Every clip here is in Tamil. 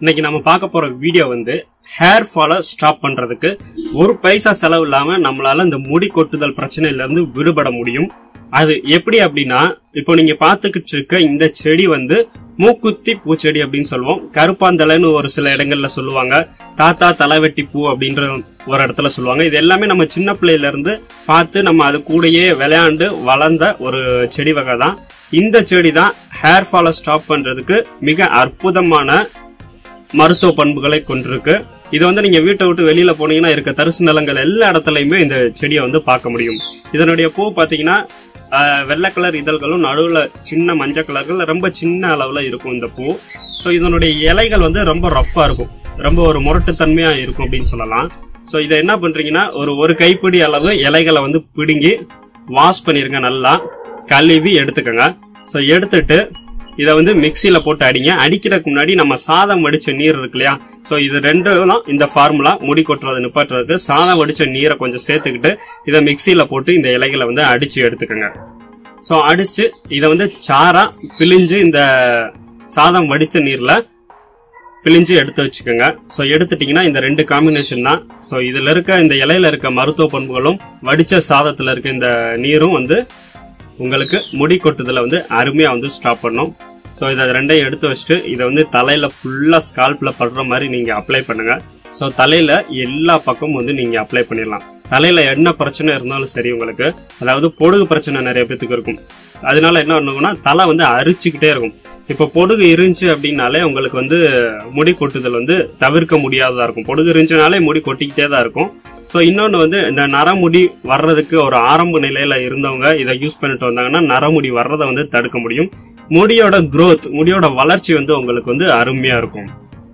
இன்னைக்கு நம்ம பார்க்க போற வீடியோ வந்து ஹேர் ஃபாலை ஸ்டாப் பண்றதுக்கு ஒரு பைசா செலவு இல்லாம நம்மளால இந்த முடி கொட்டுதல் பிரச்சனையில இருந்து விடுபட முடியும் அது எப்படி அப்படின்னா இப்போ நீங்க பாத்துக்கிட்டு இருக்க இந்த செடி வந்து மூக்குத்தி பூச்செடி அப்படின்னு சொல்லுவோம் கருப்பாந்தலைன்னு ஒரு சில இடங்கள்ல சொல்லுவாங்க தாத்தா தலைவெட்டி பூ அப்படின்ற ஒரு இடத்துல சொல்லுவாங்க இது எல்லாமே நம்ம சின்ன பிள்ளையில இருந்து பார்த்து நம்ம அது கூடயே விளையாண்டு வளர்ந்த ஒரு செடி வகை தான் இந்த செடி தான் ஹேர் ஃபாலை ஸ்டாப் பண்றதுக்கு மிக அற்புதமான மருத்துவ பண்புகளை கொண்டிருக்கு இது வந்து நீங்க வீட்டை விட்டு வெளியில போனீங்கன்னா இருக்க தரிசு நிலங்கள் எல்லா இடத்துலயுமே இந்த செடியை வந்து பார்க்க முடியும் இதனுடைய பூ பாத்தீங்கன்னா ஆஹ், வெள்ளை கலர் இதழ்களும் நடுவுல சின்ன மஞ்சள் கலர்கள் ரொம்ப சின்ன அளவுல இருக்கும் இந்த பூ ஸோ இதனுடைய இலைகள் வந்து ரொம்ப ரஃப்பா இருக்கும் ரொம்ப ஒரு முரட்டுத்தன்மையா இருக்கும் அப்படின்னு சொல்லலாம் ஸோ இதை என்ன பண்றீங்கன்னா ஒரு ஒரு கைப்பிடி அளவு இலைகளை வந்து பிடுங்கி வாஷ் பண்ணிருங்க நல்லா கழுவி எடுத்துக்கோங்க ஸோ எடுத்துட்டு இதை வந்து மிக்சியில போட்டு அடிங்க அடிக்கிறதுக்கு முன்னாடி நம்ம சாதம் வடிச்ச நீர் இருக்கு இல்லையா ஸோ இது ரெண்டும் இந்த ஃபார்முலா முடி கொட்டுறது நிப்பாட்டுறதுக்கு சாதம் வடிச்ச நீரை கொஞ்சம் சேர்த்துக்கிட்டு இதை மிக்சியில போட்டு இந்த இலைகளை வந்து அடிச்சு எடுத்துக்கோங்க ஸோ அடிச்சு இதை வந்து சாரா பிழிஞ்சு இந்த சாதம் வடித்த நீர்ல பிழிஞ்சு எடுத்து வச்சுக்கோங்க ஸோ எடுத்துட்டீங்கன்னா இந்த ரெண்டு காம்பினேஷன் தான் ஸோ இதுல இருக்க இந்த இலையில இருக்க மருத்துவ பண்புகளும் வடிச்ச சாதத்துல இருக்க இந்த நீரும் வந்து உங்களுக்கு முடி கொட்டுதல வந்து அருமையா வந்து ஸ்டாப் பண்ணும் ஸோ இதை ரெண்டையும் எடுத்து வச்சுட்டு இதை வந்து தலையில ஃபுல்லா ஸ்கால்ப்ல படுற மாதிரி நீங்க அப்ளை பண்ணுங்க ஸோ தலையில எல்லா பக்கமும் வந்து நீங்க அப்ளை பண்ணிடலாம் தலையில என்ன பிரச்சனை இருந்தாலும் சரி உங்களுக்கு அதாவது பொடுகு பிரச்சனை நிறைய பேத்துக்கு இருக்கும் அதனால என்ன பண்ணுங்கன்னா தலை வந்து அரிச்சுக்கிட்டே இருக்கும் இப்போ பொடுகு இருந்துச்சு அப்படின்னாலே உங்களுக்கு வந்து முடி கொட்டுதல் வந்து தவிர்க்க முடியாததா இருக்கும் பொடுகு இருந்துச்சுனாலே முடி கொட்டிக்கிட்டே தான் இருக்கும் ஸோ இன்னொன்று வந்து இந்த நரமுடி வர்றதுக்கு ஒரு ஆரம்ப நிலையில இருந்தவங்க இதை யூஸ் பண்ணிட்டு வந்தாங்கன்னா நரமுடி வர்றதை வந்து தடுக்க முடியும் முடியோட growth முடியோட வளர்ச்சி வந்து உங்களுக்கு வந்து அருமையா இருக்கும்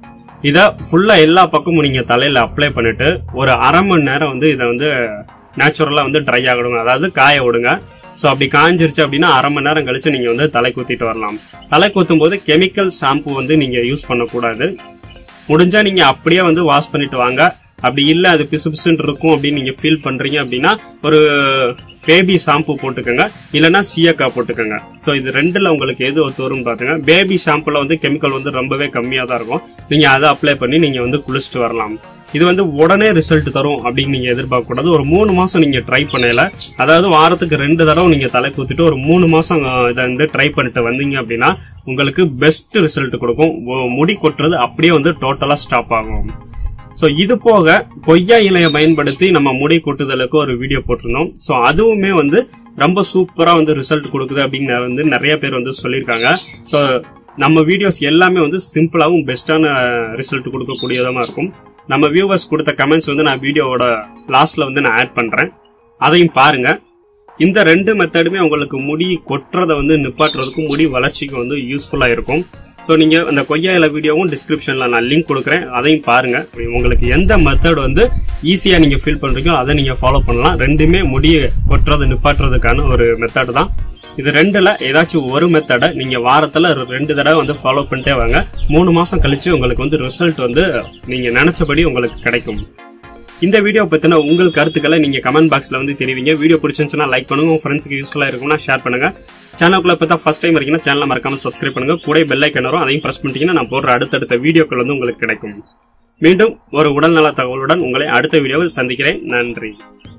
இதை ஃபுல்லா எல்லா பக்கமும் நீங்க தலையில அப்ளை பண்ணிட்டு ஒரு அரை மணி நேரம் வந்து இதை வந்து நேச்சுரலா வந்து ட்ரை ஆகிடுங்க அதாவது காய விடுங்க ஸோ அப்படி காஞ்சிருச்சு அப்படின்னா அரை மணி நேரம் கழிச்சு நீங்க வந்து தலை குத்திட்டு வரலாம் தலை குத்தும் போது கெமிக்கல் ஷாம்பு வந்து நீங்க யூஸ் பண்ணக்கூடாது முடிஞ்சா நீங்க அப்படியே வந்து வாஷ் பண்ணிட்டு வாங்க அப்படி இல்ல அது பிசு பிசுன்னு இருக்கும் அப்படின்னு நீங்க ஃபீல் பண்றீங்க அப்படின்னா ஒரு பேபி ஷாம்பு போட்டுக்கோங்க இல்லைன்னா சீயக்கா போட்டுக்கோங்க ஸோ இது ரெண்டுல உங்களுக்கு எது ஒத்து வரும்னு பாத்துங்க பேபி ஷாம்புல வந்து கெமிக்கல் வந்து ரொம்பவே கம்மியா தான் இருக்கும் நீங்க அதை அப்ளை பண்ணி நீங்க வந்து குளிச்சுட்டு வரலாம் இது வந்து உடனே ரிசல்ட் தரும் அப்படின்னு நீங்க எதிர்பார்க்க கூடாது ஒரு மூணு மாசம் நீங்க ட்ரை பண்ணல அதாவது வாரத்துக்கு ரெண்டு தடவை நீங்க தலை குத்திட்டு ஒரு மூணு மாசம் அஹ், இதை வந்து ட்ரை பண்ணிட்டு வந்தீங்க அப்படின்னா உங்களுக்கு பெஸ்ட் ரிசல்ட் கொடுக்கும் ஒ- முடி கொட்டுறது அப்படியே வந்து டோட்டலா ஸ்டாப் ஆகும் ஸோ இது போக கொய்யா இலையை பயன்படுத்தி நம்ம முடி கொட்டுதலுக்கு ஒரு வீடியோ போட்டிருந்தோம் ஸோ அதுவுமே வந்து ரொம்ப சூப்பரா வந்து ரிசல்ட் கொடுக்குது அப்படின்னு வந்து நிறைய பேர் வந்து சொல்லியிருக்காங்க ஸோ நம்ம வீடியோஸ் எல்லாமே வந்து சிம்பிளாகவும் பெஸ்ட்டான ரிசல்ட் கொடுக்கக்கூடியதாக இருக்கும் நம்ம வியூவர்ஸ் கொடுத்த கமெண்ட்ஸ் வந்து நான் வீடியோவோட லாஸ்ட்ல வந்து நான் ஆட் பண்றேன் அதையும் பாருங்க இந்த ரெண்டு மெத்தடுமே உங்களுக்கு முடி கொட்டுறதை வந்து நிப்பாட்டுறதுக்கும் முடி வளர்ச்சிக்கும் வந்து யூஸ்ஃபுல்லா இருக்கும் ஸோ நீங்க அந்த கொய்யா இலை வீடியோவும் டிஸ்கிரிப்ஷன்ல நான் லிங்க் கொடுக்குறேன் அதையும் பாருங்க உங்களுக்கு எந்த மெத்தட் வந்து ஈஸியா நீங்க ஃபீல் பண்றீங்களோ அதை நீங்க ஃபாலோ பண்ணலாம் ரெண்டுமே முடியை கொட்டுறது நிப்பாட்டுறதுக்கான ஒரு மெத்தட் தான் இது ரெண்டுல ஏதாச்சும் ஒரு மெத்தடை நீங்க வாரத்துல ஒரு ரெண்டு தடவை வந்து ஃபாலோ பண்ணிட்டே வாங்க மூணு மாசம் கழிச்சு உங்களுக்கு வந்து ரிசல்ட் வந்து நீங்க நினைச்சபடி உங்களுக்கு கிடைக்கும் இந்த வீடியோ பத்தின உங்கள் கருத்துக்களை நீங்க கமெண்ட் பாக்ஸ்ல வந்து தெரிவிங்க வீடியோ பிடிச்சிருந்துச்சுன்னா லைக் பண்ணுங்க உங்க ஃப்ரெண்ட்ஸ்க்கு யூஸ்ஃபுல்லா இருக்கும்னா ஷேர் பண்ணுங்க சேனலுக்குள்ள பார்த்தா ஃபர்ஸ்ட் டைம் இருக்கீங்கன்னா சேனலை மறக்காம சப்ஸ்கிரைப் பண்ணுங்க கூட பெல் ஐக்கன் வரும் அதையும் பிரஸ் பண்ணிட்டீங்கன்னா நான் போடுற அடுத்தடுத்த வீடியோக்கள் வந்து உங்களுக்கு கிடைக்கும் மீண்டும் ஒரு உடல்நல தகவலுடன் உங்களை அடுத்த வீடியோவில் சந்திக்கிறேன் நன்றி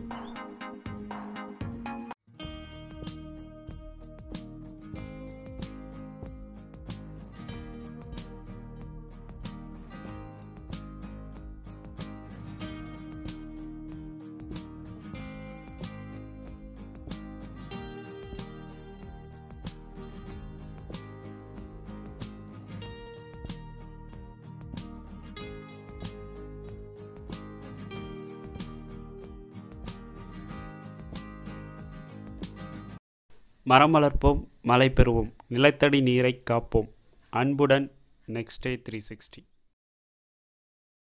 மரம் வளர்ப்போம் மழை பெறுவோம் நிலத்தடி நீரை காப்போம் அன்புடன் நெக்ஸ்ட் டே த்ரீ சிக்ஸ்டி